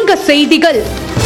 சங்க செய்திகள்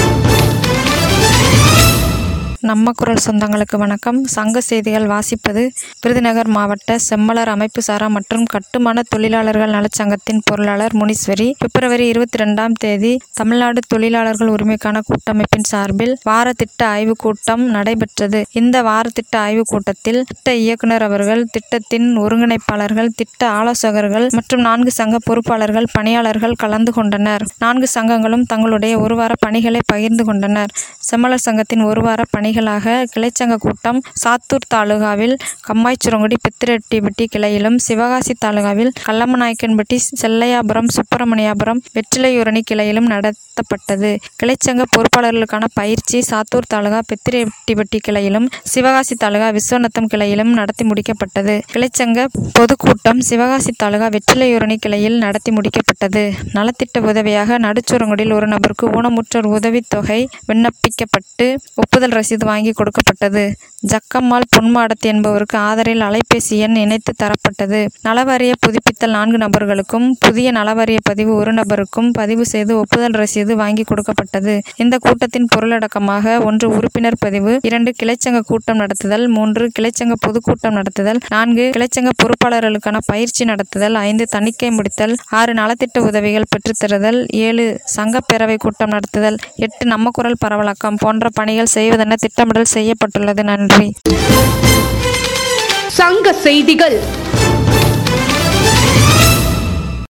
நம்ம குரல் சொந்தங்களுக்கு வணக்கம் சங்க செய்திகள் வாசிப்பது விருதுநகர் மாவட்ட செம்மலர் அமைப்பு சாரா மற்றும் கட்டுமான தொழிலாளர்கள் நலச்சங்கத்தின் பொருளாளர் முனீஸ்வரி பிப்ரவரி இருபத்தி ரெண்டாம் தேதி தமிழ்நாடு தொழிலாளர்கள் உரிமைக்கான கூட்டமைப்பின் சார்பில் வார திட்ட ஆய்வுக் கூட்டம் நடைபெற்றது இந்த வார திட்ட ஆய்வுக் கூட்டத்தில் திட்ட இயக்குனர் அவர்கள் திட்டத்தின் ஒருங்கிணைப்பாளர்கள் திட்ட ஆலோசகர்கள் மற்றும் நான்கு சங்க பொறுப்பாளர்கள் பணியாளர்கள் கலந்து கொண்டனர் நான்கு சங்கங்களும் தங்களுடைய ஒரு வார பணிகளை பகிர்ந்து கொண்டனர் செம்மலர் சங்கத்தின் ஒரு வார பணிகளாக கிளைச்சங்க கூட்டம் சாத்தூர் தாலுகாவில் கம்மாய்ச்சுரங்குடி பித்திரெட்டிப்பட்டி கிளையிலும் சிவகாசி தாலுகாவில் கல்லம்மநாயக்கன்பட்டி செல்லையாபுரம் சுப்பிரமணியாபுரம் வெற்றிலையூரணி கிளையிலும் நடத்தப்பட்டது கிளைச்சங்க பொறுப்பாளர்களுக்கான பயிற்சி சாத்தூர் தாலுகா பித்திரெட்டிப்பட்டி கிளையிலும் சிவகாசி தாலுகா விஸ்வநத்தம் கிளையிலும் நடத்தி முடிக்கப்பட்டது கிளைச்சங்க பொதுக்கூட்டம் சிவகாசி தாலுகா வெற்றிலையூரணி கிளையில் நடத்தி முடிக்கப்பட்டது நலத்திட்ட உதவியாக நடுச்சுரங்குடியில் ஒரு நபருக்கு ஊனமுற்றோர் உதவித்தொகை விண்ணப்பிக்கப்பட்டு ஒப்புதல் ரசீது வாங்கி கொடுக்கப்பட்டது ஜக்கம்மாள் பொன்மாடத் என்பவருக்கு ஆதரில் அலைபேசி எண் இணைத்து தரப்பட்டது நலவாரிய புதுப்பித்தல் நான்கு நபர்களுக்கும் புதிய நலவாரிய பதிவு ஒரு நபருக்கும் பதிவு செய்து ஒப்புதல் ரசீது வாங்கி கொடுக்கப்பட்டது இந்த கூட்டத்தின் பொருளடக்கமாக ஒன்று உறுப்பினர் பதிவு இரண்டு கிளைச்சங்க கூட்டம் நடத்துதல் மூன்று கிளைச்சங்க பொதுக்கூட்டம் நடத்துதல் நான்கு கிளைச்சங்க பொறுப்பாளர்களுக்கான பயிற்சி நடத்துதல் ஐந்து தணிக்கை முடித்தல் ஆறு நலத்திட்ட உதவிகள் பெற்றுத்தருதல் ஏழு சங்கப்பேரவை கூட்டம் நடத்துதல் எட்டு நம்ம குரல் பரவலாக்கம் போன்ற பணிகள் செய்வதென திட்டமிடல் செய்யப்பட்டுள்ளது நன்றி சங்க செய்திகள்